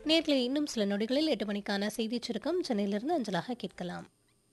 நேர்களை இன்னும் சில நொடிகளில் எட்டு மணிக்கான செய்திச் சுருக்கம் சென்னையிலிருந்து அஞ்சலாக கேட்கலாம்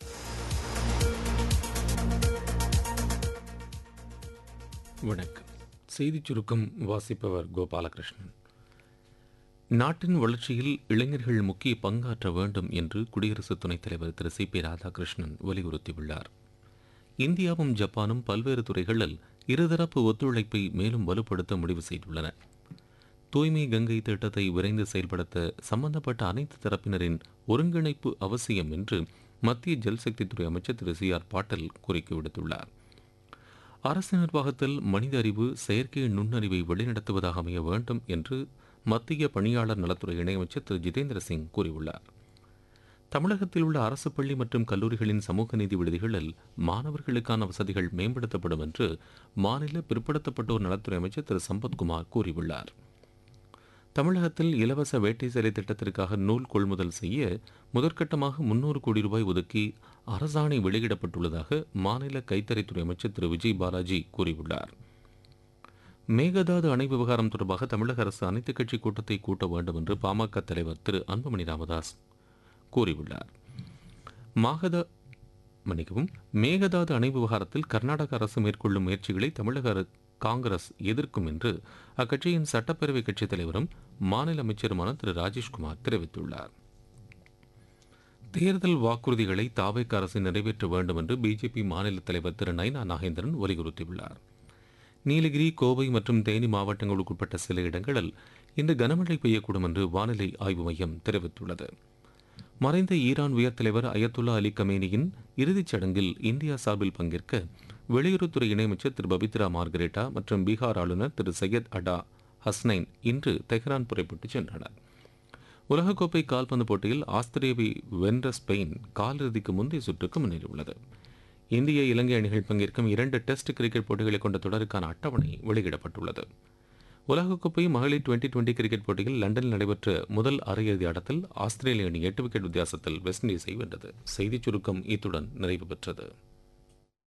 வணக்கம் செய்திச் சுருக்கம் வாசிப்பவர் கோபாலகிருஷ்ணன் நாட்டின் வளர்ச்சியில் இளைஞர்கள் முக்கிய பங்காற்ற வேண்டும் என்று குடியரசு துணைத் தலைவர் திரு சி பி ராதாகிருஷ்ணன் வலியுறுத்தியுள்ளார் இந்தியாவும் ஜப்பானும் பல்வேறு துறைகளில் இருதரப்பு ஒத்துழைப்பை மேலும் வலுப்படுத்த முடிவு செய்துள்ளன தூய்மை கங்கை திட்டத்தை விரைந்து செயல்படுத்த சம்பந்தப்பட்ட அனைத்து தரப்பினரின் ஒருங்கிணைப்பு அவசியம் என்று மத்திய ஜல்சக்தித்துறை அமைச்சர் திரு சி ஆர் பாட்டீல் கோரிக்கை விடுத்துள்ளார் அரசு நிர்வாகத்தில் மனித அறிவு செயற்கை நுண்ணறிவை வழிநடத்துவதாக அமைய வேண்டும் என்று மத்திய பணியாளர் நலத்துறை இணையமைச்சர் திரு ஜிதேந்திர சிங் கூறியுள்ளார் தமிழகத்தில் உள்ள அரசு பள்ளி மற்றும் கல்லூரிகளின் சமூக நீதி விடுதிகளில் மாணவர்களுக்கான வசதிகள் மேம்படுத்தப்படும் என்று மாநில பிற்படுத்தப்பட்டோர் நலத்துறை அமைச்சர் திரு சம்பத்குமார் கூறியுள்ளார் தமிழகத்தில் இலவச வேட்டை சேலை திட்டத்திற்காக நூல் கொள்முதல் செய்ய முதற்கட்டமாக முன்னூறு கோடி ரூபாய் ஒதுக்கி அரசாணை வெளியிடப்பட்டுள்ளதாக மாநில கைத்தறித்துறை அமைச்சர் திரு விஜய் பாலாஜி கூறியுள்ளார் மேகதாது அணை விவகாரம் தொடர்பாக தமிழக அரசு அனைத்துக் கட்சி கூட்டத்தை கூட்ட வேண்டும் என்று பாமக தலைவர் திரு அன்புமணி ராமதாஸ் கூறியுள்ளார் மாகதா மன்னிக்கவும் மேகதாது அணை விவகாரத்தில் கர்நாடக அரசு மேற்கொள்ளும் முயற்சிகளை தமிழக அர- காங்கிரஸ் எதிர்க்கும் என்று அக்கட்சியின் சட்டப்பேரவை கட்சித் தலைவரும் மாநில அமைச்சருமான திரு ராஜேஷ்குமார் தெரிவித்துள்ளார் தேர்தல் வாக்குறுதிகளை தாவேக்க அரசு நிறைவேற்ற வேண்டும் என்று பிஜேபி மாநில தலைவர் திரு நைனா நாகேந்திரன் வலியுறுத்தியுள்ளார் நீலகிரி கோவை மற்றும் தேனி மாவட்டங்களுக்குட்பட்ட சில இடங்களில் இன்று கனமழை பெய்யக்கூடும் என்று வானிலை ஆய்வு மையம் தெரிவித்துள்ளது மறைந்த ஈரான் உயர் தலைவர் அயத்துல்லா அலி கமேனியின் இறுதிச் சடங்கில் இந்தியா சார்பில் பங்கேற்க வெளியுறவுத்துறை இணையமைச்சர் திரு பபித்ரா மார்கரேட்டா மற்றும் பீகார் ஆளுநர் திரு சையத் அடா ஹஸ்னைன் இன்று தெஹ்ரான் புறப்பட்டு சென்றனர் உலகக்கோப்பை கால்பந்து போட்டியில் ஆஸ்திரேலியாவை வென்ற ஸ்பெயின் காலிறுதிக்கு முந்தைய சுற்றுக்கு முன்னேறியுள்ளது இந்திய இலங்கை அணிகள் பங்கேற்கும் இரண்டு டெஸ்ட் கிரிக்கெட் போட்டிகளை கொண்ட தொடருக்கான அட்டவணை வெளியிடப்பட்டுள்ளது உலகக்கோப்பை மகளிர் டுவெண்டி டுவெண்டி கிரிக்கெட் போட்டியில் லண்டனில் நடைபெற்ற முதல் அரையிறுதி ஆட்டத்தில் ஆஸ்திரேலிய அணி எட்டு விக்கெட் வித்தியாசத்தில் வெஸ்ட் இண்டீஸை வென்றது செய்திச் சுருக்கம் இத்துடன் நிறைவு பெற்றது